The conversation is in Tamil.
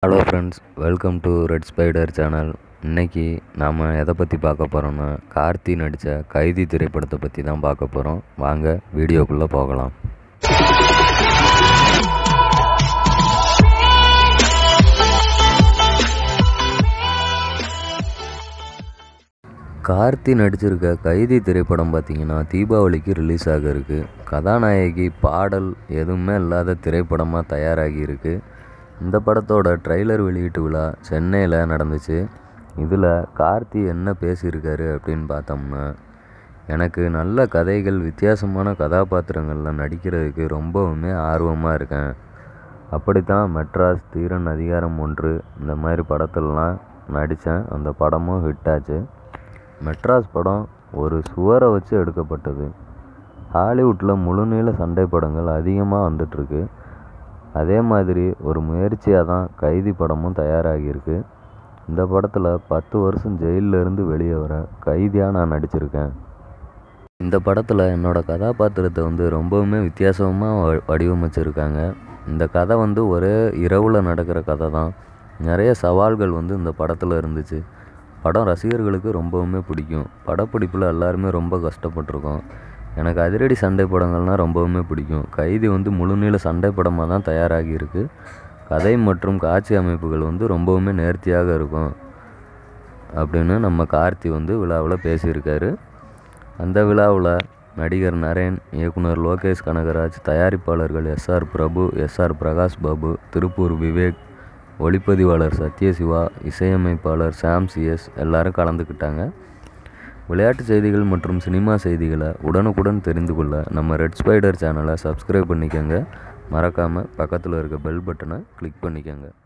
hello friends welcome to Red Spider channel இன்னைக்கு நாம் எதை பற்றி பார்க்க போகிறோம்னா கார்த்தி நடித்த கைதி திரைப்படத்தை பற்றி தான் பார்க்க போகிறோம் வாங்க வீடியோக்குள்ளே போகலாம் கார்த்தி நடிச்சிருக்க கைதி திரைப்படம் பார்த்தீங்கன்னா தீபாவளிக்கு ரிலீஸ் ஆக இருக்கு கதாநாயகி பாடல் எதுவுமே இல்லாத திரைப்படமாக தயாராகி இருக்கு இந்த படத்தோட ட்ரைலர் வெளியீட்டு விழா சென்னையில் நடந்துச்சு இதில் கார்த்தி என்ன பேசியிருக்காரு அப்படின்னு பார்த்தோம்னா எனக்கு நல்ல கதைகள் வித்தியாசமான கதாபாத்திரங்களில் நடிக்கிறதுக்கு ரொம்பவுமே ஆர்வமாக இருக்கேன் அப்படித்தான் மெட்ராஸ் தீரன் அதிகாரம் ஒன்று இந்த மாதிரி படத்துலலாம் நடித்தேன் அந்த படமும் ஹிட் ஆச்சு மெட்ராஸ் படம் ஒரு சுவரை வச்சு எடுக்கப்பட்டது ஹாலிவுட்டில் முழுநீள சண்டை படங்கள் அதிகமாக வந்துட்டுருக்கு அதே மாதிரி ஒரு முயற்சியாக தான் கைதி படமும் தயாராகியிருக்கு இந்த படத்தில் பத்து வருஷம் ஜெயிலில் இருந்து வெளியே வர கைதியாக நான் நடிச்சிருக்கேன் இந்த படத்தில் என்னோடய கதாபாத்திரத்தை வந்து ரொம்பவுமே வித்தியாசமாக வ வடிவமைச்சிருக்காங்க இந்த கதை வந்து ஒரே இரவில் நடக்கிற கதை தான் நிறைய சவால்கள் வந்து இந்த படத்தில் இருந்துச்சு படம் ரசிகர்களுக்கு ரொம்பவுமே பிடிக்கும் படப்பிடிப்பில் எல்லாருமே ரொம்ப கஷ்டப்பட்டிருக்கோம் எனக்கு அதிரடி சண்டை படங்கள்னால் ரொம்பவுமே பிடிக்கும் கைதி வந்து முழுநீள சண்டை படமாக தான் தயாராகி இருக்கு கதை மற்றும் காட்சி அமைப்புகள் வந்து ரொம்பவுமே நேர்த்தியாக இருக்கும் அப்படின்னு நம்ம கார்த்தி வந்து விழாவில் பேசியிருக்காரு அந்த விழாவில் நடிகர் நரேன் இயக்குனர் லோகேஷ் கனகராஜ் தயாரிப்பாளர்கள் எஸ்ஆர் பிரபு எஸ்ஆர் பிரகாஷ் பாபு திருப்பூர் விவேக் ஒளிப்பதிவாளர் சத்யசிவா இசையமைப்பாளர் சாம் சிஎஸ் எல்லாரும் கலந்துக்கிட்டாங்க விளையாட்டு செய்திகள் மற்றும் சினிமா செய்திகளை உடனுக்குடன் தெரிந்து கொள்ள நம்ம ரெட் ஸ்பைடர் சேனலை சப்ஸ்கிரைப் பண்ணிக்கோங்க மறக்காமல் பக்கத்தில் இருக்க பெல் பட்டனை கிளிக் பண்ணிக்கோங்க